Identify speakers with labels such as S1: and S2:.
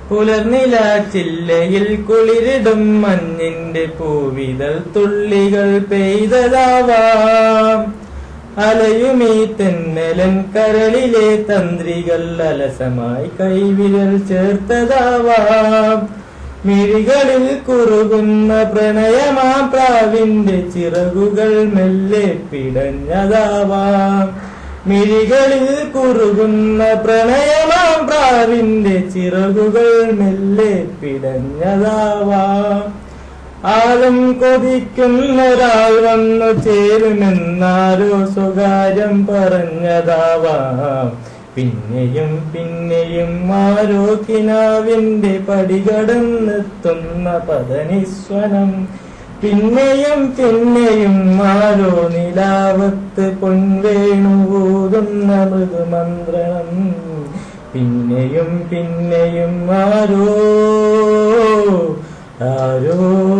S1: പുലർനില ചില്ലയിൽ കുളിരിടും മഞ്ഞിന്റെ പൂവിതൾ തുള്ളികൾ പെയ്തതാവാം അലയുമീ തെന്നലൻ കരളിലെ തന്ത്രികൾ അലസമായി കൈവിരൽ ചേർത്തതാവാം മിഴികളിൽ കുറുകുന്ന പ്രണയമാ പ്രാവിന്റെ ചിറകുകൾ മെല്ലെ പിടഞ്ഞതാവാം മിഴികളിൽ കുറുകുന്ന പ്രണയമാം പ്രാവിന്റെ ചിറകുകൾ മെല്ലെ പിടഞ്ഞതാവാം ആഴം കൊതിക്കുന്നൊരാൾ വന്നു ചേരുമെന്നാരോ സ്വകാര്യം പറഞ്ഞതാവാം പിന്നെയും പിന്നെയും ആരോ കിനാവിന്റെ പടികടന്നെത്തുന്ന പദനിസ്വനം പിന്നെയും പിന്നെയും ആരോ നിലാവത്ത് പൊൻവേണുകൂതുന്ന മൃദുമന്ത്രണം പിന്നെയും പിന്നെയും ആരോ ആരോ